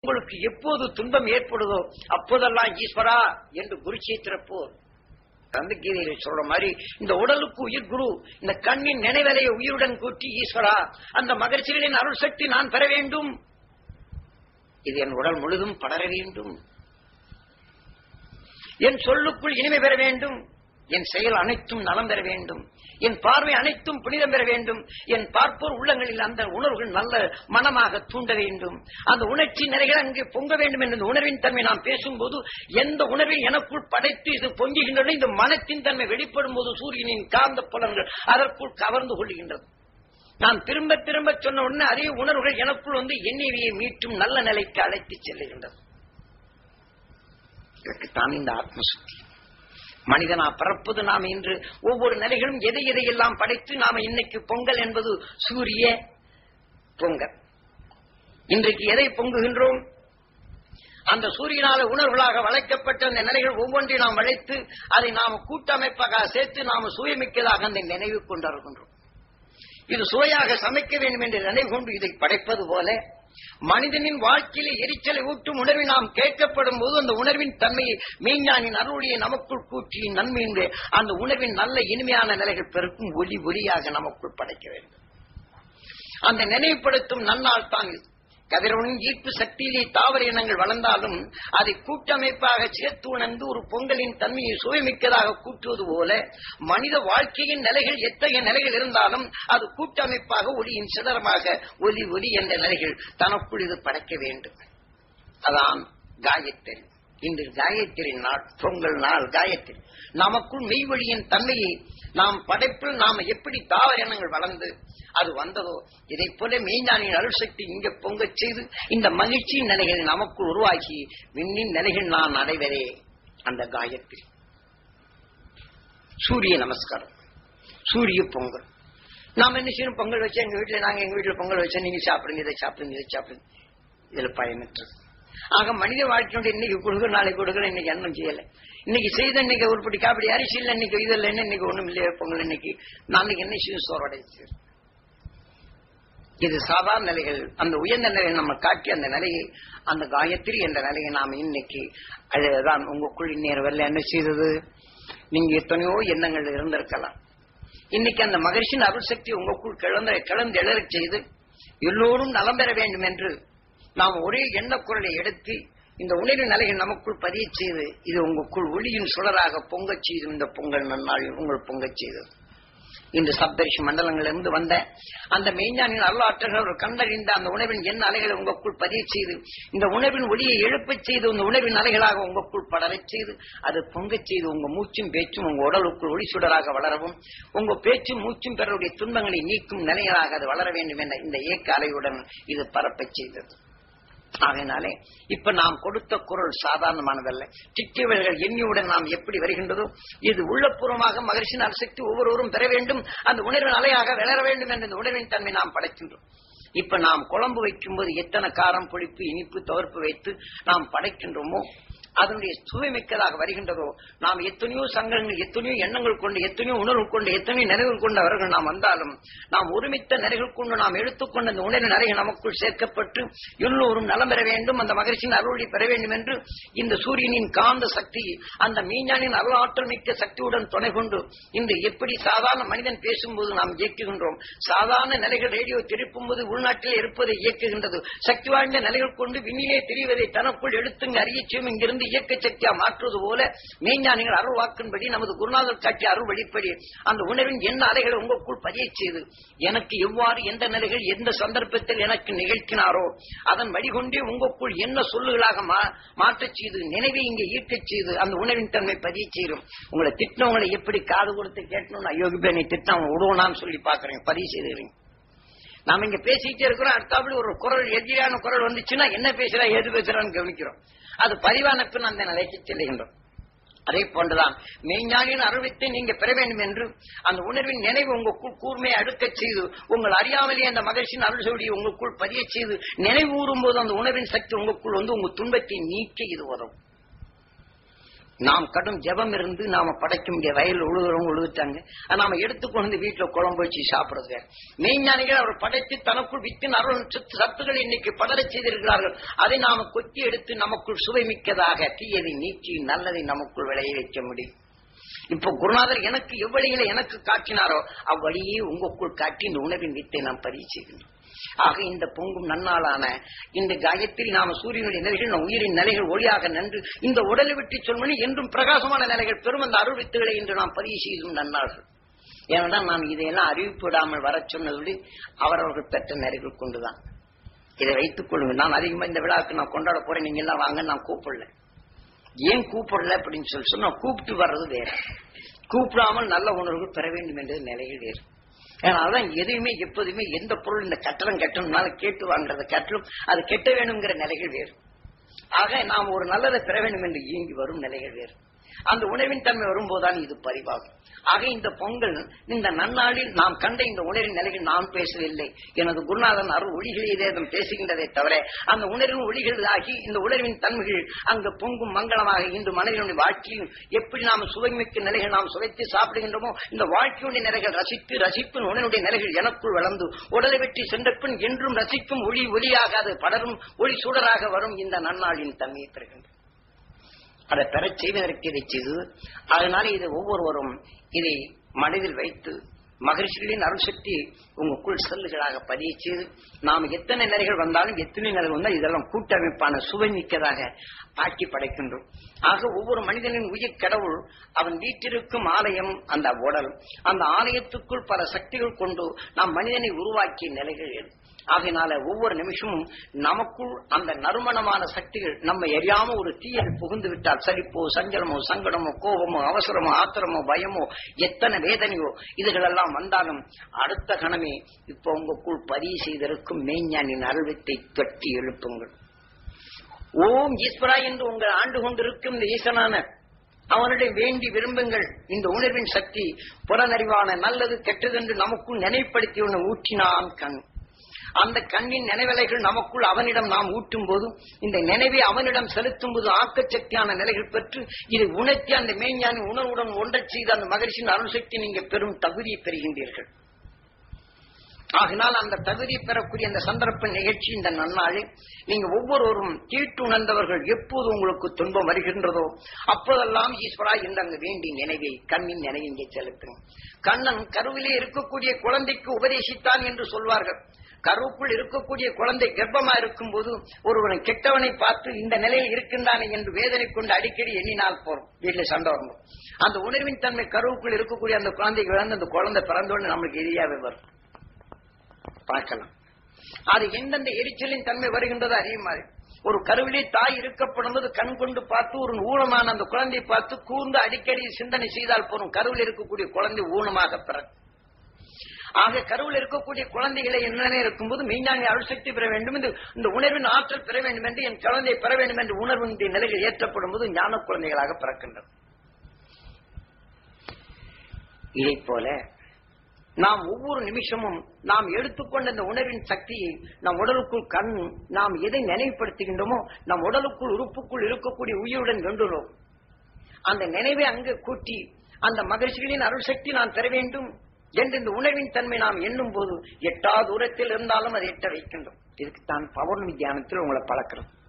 உங்களுக்கு எப்போது துன்பம் ஏற்படுதோ அப்போதெல்லாம் ஈஸ்வரா என்று குருச்சேத்திரப்போர் கந்தகீதையில சொல்ற மாதிரி இந்த உடலுக்கு உயிர் குரு இந்த கண்ணின் நினைவலையை உயிருடன் கூட்டி ஈஸ்வரா அந்த மகிழ்ச்சிகளின் அருள் சக்தி நான் பெற வேண்டும் இது என் உடல் முழுதும் படர வேண்டும் என் சொல்லுக்குள் இனிமை பெற வேண்டும் என் செயல் அனைத்தும் நலம் பெற வேண்டும் என் பார்வை அனைத்தும் புனிதம் பெற வேண்டும் என் பார்ப்போர் உள்ளங்களில் அந்த உணர்வுகள் நல்ல மனமாக தூண்ட வேண்டும் அந்த உணர்ச்சி நிறைகள் அங்கே பொங்க வேண்டும் என்ற உணர்வின் தன்மை நாம் பேசும்போது எந்த உணர்வில் எனக்குள் படைத்து இது பொங்குகின்றன இந்த மனத்தின் தன்மை வெளிப்படும் போது சூரியனின் காந்த புலன்கள் அதற்குள் கவர்ந்து கொள்கின்றது நான் திரும்ப திரும்ப சொன்ன உடனே அதே உணர்வுகள் எனக்குள் வந்து எண்ணிவியை மீட்டும் நல்ல நிலைக்கு அழைத்து செல்லுகின்றது இதற்குத்தான் இந்த ஆத்மசக்தி மனிதனா பிறப்பது நாம் இன்று ஒவ்வொரு நிலைகளும் எதை எதையெல்லாம் படைத்து நாம இன்னைக்கு பொங்கல் என்பது சூரிய பொங்கல் இன்றைக்கு எதை பொங்குகின்றோம் அந்த சூரியனால உணர்வுகளாக வளைக்கப்பட்ட அந்த நிலைகள் ஒவ்வொன்றையும் நாம் வளைத்து அதை நாம் கூட்டமைப்பாக சேர்த்து நாம் சுயமிக்கதாக அந்த நினைவு கொண்டிருக்கின்றோம் இது சுவையாக சமைக்க வேண்டும் என்று நினைவு கொண்டு இதை படைப்பது போல மனிதனின் வாழ்க்கையில எரிச்சலை ஊட்டும் உணர்வை நாம் கேட்கப்படும் போது அந்த உணர்வின் தன்மையை மீஞ்ஞானின் அருளியை நமக்குள் கூற்றி நன்மையின் அந்த உணர்வின் நல்ல இனிமையான நிலைகள் பெருக்கும் ஒளி ஒளியாக நமக்குள் படைக்க வேண்டும் அந்த நினைவுபடுத்தும் நன்னாள் தான் இது கதிரவனின் ஈர்ப்பு சக்தியிலே தாவர இனங்கள் வளர்ந்தாலும் அதை கூட்டமைப்பாக சேர்த்து உணர்ந்து ஒரு பொங்கலின் தன்மையை சுயமிக்கதாக கூட்டுவது போல மனித வாழ்க்கையின் நிலைகள் எத்தகைய நிலைகள் இருந்தாலும் அது கூட்டமைப்பாக ஒளியின் சிதறமாக ஒலி ஒலி என்ற நிலைகள் தனக்குள் இது படைக்க வேண்டும் அதான் காயத்ரி இன்று காயத்ரி நாள் பொங்கல் நாள் காயத்ரி நமக்குள் மெய்வழியின் தன்மையை நாம் படைப்பில் நாம எப்படி தாவர எண்ணங்கள் வளர்ந்து அது வந்ததோ இதை போல மெய்ஞானின் அருள் சக்தி இங்க பொங்கச் செய்து இந்த மகிழ்ச்சியின் நிலைகள் நமக்குள் உருவாக்கி விண்ணின் நிலைகள் நான் அடைவதே அந்த காயத்ரி சூரிய நமஸ்காரம் சூரிய பொங்கல் நாம் என்ன செய்யணும் பொங்கல் வச்சா எங்க வீட்டுல நாங்க எங்க வீட்டுல பொங்கல் வச்சா நீங்க சாப்பிடுங்க இதை சாப்பிடுங்க இதை சாப்பிடுங்க இதுல பயனற்றது ஆக மனித வாழ்க்கையோட இன்னைக்கு கொடுக்க நாளைக்கு கொடுக்கணும் இன்னைக்கு என்ன செய்யல இன்னைக்கு செய்த இன்னைக்கு உருப்படி காப்படி அரிசி இல்லை இன்னைக்கு இது இல்லை இன்னைக்கு ஒண்ணும் இல்லையே பொங்கல் இன்னைக்கு நாளைக்கு என்ன செய்யும் சோறடைச்சு இது சாதாரண நிலைகள் அந்த உயர்ந்த நிலையை நம்ம காட்டி அந்த நிலையை அந்த காயத்ரி என்ற நிலையை நாம் இன்னைக்கு அதுதான் உங்களுக்குள் இந்நேரம் வரல என்ன செய்தது நீங்க எத்தனையோ எண்ணங்கள் இருந்திருக்கலாம் இன்னைக்கு அந்த மகிழ்ச்சியின் அருள் சக்தி உங்களுக்குள் கிளந்த கிளந்து எழறச் செய்து எல்லோரும் நலம் பெற வேண்டும் என்று நாம் ஒரே எண்ண குரலை எடுத்து இந்த உணர்வு நிலைகள் நமக்குள் பதிய செய்து இது உங்களுக்குள் ஒளியின் சுடராக பொங்கச் செய்து இந்த பொங்கல் நன்னாள் உங்கள் பொங்கச் செய்தது இந்த சப்தரிஷி மண்டலங்களிலிருந்து வந்த அந்த மெய்ஞானின் அருளாற்றர்கள் அவர் கண்டறிந்த அந்த உணவின் என்ன அலைகளை உங்களுக்குள் பதிய செய்து இந்த உணவின் ஒளியை எழுப்பச் செய்து இந்த உணவின் அலைகளாக உங்களுக்குள் படரச் செய்து அது பொங்கச் செய்து உங்க மூச்சும் பேச்சும் உங்க உடலுக்குள் ஒளி சுடராக வளரவும் உங்க பேச்சும் மூச்சும் பிறருடைய துன்பங்களை நீக்கும் நிலைகளாக அது வளர வேண்டும் என்ற இந்த ஏக்க அலையுடன் இது பரப்பச் செய்தது ஆகையினாலே இப்ப நாம் கொடுத்த குரல் சாதாரணமானதல்ல திட்டியவர்கள் எண்ணியுடன் நாம் எப்படி வருகின்றதோ இது உள்ளபூர்வமாக மகிழ்ச்சியின் அரிசக்தி ஒவ்வொருவரும் பெற வேண்டும் அந்த உணர்வின் அலையாக வளர வேண்டும் என்ற இந்த உணர்வின் தன்மை நாம் படைக்கின்றோம் இப்ப நாம் குழம்பு வைக்கும்போது எத்தனை காரம் புளிப்பு இனிப்பு துவர்ப்பு வைத்து நாம் படைக்கின்றோமோ அதனுடைய சுவைமிக்கதாக வருகின்றதோ நாம் எத்தனையோ சங்கங்கள் எத்தனையோ எண்ணங்கள் கொண்டு எத்தனையோ உணர்வு கொண்டு எத்தனையோ நினைவுகள் கொண்டவர்கள் நாம் வந்தாலும் நாம் ஒருமித்த நிறைகள் கொண்டு நாம் எடுத்துக்கொண்ட அந்த உணர்வு நிறைகள் நமக்குள் சேர்க்கப்பட்டு எல்லோரும் நலம் பெற வேண்டும் அந்த மகிழ்ச்சியின் அருளை பெற வேண்டும் என்று இந்த சூரியனின் காந்த சக்தி அந்த மீஞானின் அருளாற்றல் மிக்க சக்தியுடன் துணை கொண்டு இந்த எப்படி சாதாரண மனிதன் பேசும்போது நாம் இயக்குகின்றோம் சாதாரண நிலைகள் ரேடியோ திருப்பும் போது உள்நாட்டில் இருப்பதை இயக்குகின்றது சக்தி வாய்ந்த நிலைகள் கொண்டு விண்ணிலே தெரிவதை தனக்குள் எடுத்துங்க அறியச்சியும் இங்கிருந்து இருந்து இயக்க சக்தியா மாற்றுவது போல மெய்ஞானிகள் அருள் வாக்கின்படி நமது குருநாதர் காட்டிய அருள் வழிப்படி அந்த உணவின் என்ன அலைகளை உங்களுக்குள் பதிய செய்து எனக்கு எவ்வாறு எந்த நிலைகள் எந்த சந்தர்ப்பத்தில் எனக்கு நிகழ்த்தினாரோ அதன் வழிகொண்டே உங்களுக்குள் என்ன சொல்லுகளாக மாற்றச் செய்து நினைவை இங்கே ஈர்க்கச் செய்து அந்த உணவின் தன்மை பதிய செய்யும் உங்களை திட்டினவங்களை எப்படி காது கொடுத்து கேட்கணும்னு அயோகிபேனை திட்டம் அவங்க விடுவனான்னு சொல்லி பாக்குறேன் பதிவு செய்துறீங்க நாம இங்க பேசிக்கிட்டே இருக்கிறோம் அடுத்தாப்படி ஒரு குரல் எதிரியான குரல் வந்துச்சுன்னா என்ன பேசுறா எது பேசுறான்னு கவனிக்கிறோம் அது பதிவான பின் அந்த நிலைக்கு செல்லுகின்றோம் அதே போன்றுதான் மெய்ஞானியின் அறிவித்தை நீங்க பெற வேண்டும் என்று அந்த உணர்வின் நினைவு உங்களுக்குள் கூர்மையை அடுக்கச் செய்து உங்கள் அறியாமலே அந்த மகிழ்ச்சியின் அருள் சொல்லி உங்களுக்குள் பதிய செய்து நினைவு ஊறும் போது அந்த உணர்வின் சக்தி உங்களுக்குள் வந்து உங்க துன்பத்தை நீக்க இது உதவும் நாம் கடும் ஜெபம் இருந்து நாம படைக்க முடிய வயல் உழுகிறவங்க உழுதுட்டாங்க அதை நாம எடுத்துக்கொண்டு வந்து வீட்டுல குழம்பு வச்சு சாப்பிடுறது வேற மெய்ஞானிகள் அவர் படைத்து தனக்குள் வித்தின் அருள் சத்து சத்துக்கள் இன்னைக்கு படரச் செய்திருக்கிறார்கள் அதை நாம கொத்தி எடுத்து நமக்குள் சுவை மிக்கதாக தீயதை நீக்கி நல்லதை நமக்குள் விளைய வைக்க முடியும் இப்போ குருநாதர் எனக்கு எவ்வழியில எனக்கு காட்டினாரோ அவ்வழியே உங்களுக்குள் காட்டி இந்த உணவின் வித்தை நாம் பதிவு செய்கின்றோம் ஆக இந்த பொங்கும் நன்னாளான இந்த காயத்தில் நாம சூரியனுடைய நிலைகள் நம் உயிரின் நிலைகள் ஒளியாக நின்று இந்த உடலை விட்டு சொல்மணி என்றும் பிரகாசமான நிலைகள் பெரும் அந்த அருள் வித்துகளை இன்று நாம் பதிவு செய்தும் நன்னார்கள் ஏனென்றால் நாம் இதையெல்லாம் அறிவிப்பிடாமல் வர சொன்னது அவரவர்கள் பெற்ற நிறைகள் கொண்டுதான் இதை வைத்துக் கொள்ளுங்க நான் அதிகமா இந்த விழாவுக்கு நான் கொண்டாட போறேன் நீங்க எல்லாம் வாங்க நான் கூப்பிடல ஏன் கூப்பிடல அப்படின்னு சொல்லி சொன்னா கூப்பிட்டு வர்றது வேற கூப்பிடாமல் நல்ல உணர்வுகள் பெற வேண்டும் என்றது நிலைகள் வேறு ஏன்னா அதான் எதையுமே எப்போதுமே எந்த பொருள் இந்த கட்டணம் கட்டணும்னால கேட்டு வாங்குறத கட்டலும் அது கெட்ட வேணுங்கிற நிலைகள் வேறு ஆக நாம் ஒரு நல்லதை பெற வேண்டும் என்று இயங்கி வரும் நிலைகள் வேறு அந்த உணவின் தன்மை வரும்போதுதான் இது பரிவாகும் ஆக இந்த பொங்கல் இந்த நன்னாளில் நாம் கண்ட இந்த உணரின் நிலையில் நான் பேசவில்லை எனது குருநாதன் அருள் ஒளிகளே பேசுகின்றதை தவிர அந்த உணர்வின் ஒளிகள் ஆகி இந்த உணர்வின் தன்மைகள் அங்கு பொங்கும் மங்களமாக இன்று மனிதனுடைய வாழ்க்கையும் எப்படி நாம் சுவைமிக்க நிலைகள் நாம் சுவைத்து சாப்பிடுகின்றோமோ இந்த வாழ்க்கையுடைய நிலைகள் ரசித்து ரசிப்பின் உணர்வுடைய நிலைகள் எனக்குள் வளர்ந்து உடலை வெற்றி சென்ற பின் என்றும் ரசிக்கும் ஒளி ஒளியாக அது படரும் ஒளி சுடராக வரும் இந்த நன்னாளின் தன்மையை பெறுகின்றன அதை பெறச் செய்வதற்கு இதை செய்து அதனால இது ஒவ்வொருவரும் இதை மனதில் வைத்து மகிழ்ச்சிகளின் அருள் சக்தி உங்களுக்குள் செல்லுகளாக பதிய செய்து நாம் எத்தனை நிலைகள் வந்தாலும் எத்தனை நிலைகள் வந்தால் இதெல்லாம் கூட்டமைப்பான சுவை மிக்கதாக ஆக்கி படைக்கின்றோம் ஆக ஒவ்வொரு மனிதனின் உயிர் கடவுள் அவன் வீட்டிற்கும் ஆலயம் அந்த உடல் அந்த ஆலயத்துக்குள் பல சக்திகள் கொண்டு நாம் மனிதனை உருவாக்கிய நிலைகள் ஏது ஆகையினால ஒவ்வொரு நிமிஷமும் நமக்குள் அந்த நறுமணமான சக்திகள் நம்ம எரியாம ஒரு தீயல் புகுந்து விட்டால் சலிப்போ சஞ்சலமோ சங்கடமோ கோபமோ அவசரமோ ஆத்திரமோ பயமோ எத்தனை வேதனையோ இதுகளெல்லாம் வந்தாலும் அடுத்த கணமே இப்ப உங்களுக்குள் பதிவு செய்திருக்கும் மெய்ஞானின் அருள்வத்தை தொட்டி எழுப்புங்கள் ஓம் ஈஸ்வரா என்று உங்கள் ஆண்டு கொண்டிருக்கும் இந்த ஈசனான அவனுடைய வேண்டி விரும்புங்கள் இந்த உணர்வின் சக்தி புறநறிவான நல்லது கெட்டதென்று நமக்குள் நினைப்படுத்தி ஒன்று ஊற்றினான் கண் அந்த கண்ணின் நினைவலைகள் நமக்குள் அவனிடம் நாம் ஊட்டும் போது இந்த நினைவை அவனிடம் செலுத்தும் போது ஆக்கச்சக்தியான நிலைகள் பெற்று இதை உணர்த்தி அந்த மேஞ்ஞானி உணர்வுடன் ஒன்றச் செய்த அந்த மகிழ்ச்சியின் அருள்சக்தி நீங்க பெரும் தகுதியை பெறுகின்றீர்கள் ஆகினால் அந்த தகுதி பெறக்கூடிய அந்த சந்தர்ப்ப நிகழ்ச்சி இந்த நன்னாளில் நீங்க ஒவ்வொருவரும் தீட்டு உணர்ந்தவர்கள் எப்போது உங்களுக்கு துன்பம் வருகின்றதோ அப்போதெல்லாம் ஈஸ்வரா என்று அங்கு வேண்டி நினைவை கண்ணின் நினைவை இங்கே செலுத்துங்க கண்ணன் கருவிலே இருக்கக்கூடிய குழந்தைக்கு உபதேசித்தான் என்று சொல்வார்கள் கருவுக்குள் இருக்கக்கூடிய குழந்தை கர்ப்பமா இருக்கும் போது ஒருவன் கெட்டவனை பார்த்து இந்த நிலையில் இருக்கின்றானே என்று வேதனை கொண்டு அடிக்கடி எண்ணினால் போறோம் வீட்டுல சண்டை வரணும் அந்த உணர்வின் தன்மை கருவுக்குள் இருக்கக்கூடிய அந்த குழந்தைக்கு விழுந்து அந்த குழந்தை பிறந்தோன்னு நம்மளுக்கு எரியாவே வரும் பார்க்கலாம் அது எந்தெந்த எரிச்சலின் தன்மை வருகின்றதோ அதே மாதிரி ஒரு கருவிலே தாய் இருக்கப்படும் போது கண் கொண்டு பார்த்து ஒரு ஊனமான அந்த குழந்தையை பார்த்து கூர்ந்து அடிக்கடி சிந்தனை செய்தால் போதும் கருவில் இருக்கக்கூடிய குழந்தை ஊனமாக பிறக்கும் ஆக கருவில் இருக்கக்கூடிய குழந்தைகளை என்ன இருக்கும்போது மெய்ஞானி அருள் சக்தி பெற வேண்டும் என்று இந்த உணர்வின் ஆற்றல் பெற வேண்டும் என்று என் குழந்தை பெற வேண்டும் என்று உணர்வின் நிலைகள் ஏற்றப்படும் போது ஞான குழந்தைகளாக பிறக்கின்றன இதை போல நாம் ஒவ்வொரு நிமிஷமும் நாம் எடுத்துக்கொண்ட இந்த உணர்வின் சக்தியை நம் உடலுக்குள் கண் நாம் எதை நினைவுபடுத்துகின்றோமோ நம் உடலுக்குள் உறுப்புக்குள் இருக்கக்கூடிய உயிருடன் வென்றுள்ளோம் அந்த நினைவை அங்கு கூட்டி அந்த மகிழ்ச்சிகளின் அருள் சக்தி நான் பெற வேண்டும் என்று இந்த உணர்வின் தன்மை நாம் எண்ணும் போது எட்டா தூரத்தில் இருந்தாலும் அதை எட்ட வைக்கின்றோம் இதுக்கு தான் பௌர்ணமி தியானத்தில் உங்களை பழக்கிறோம்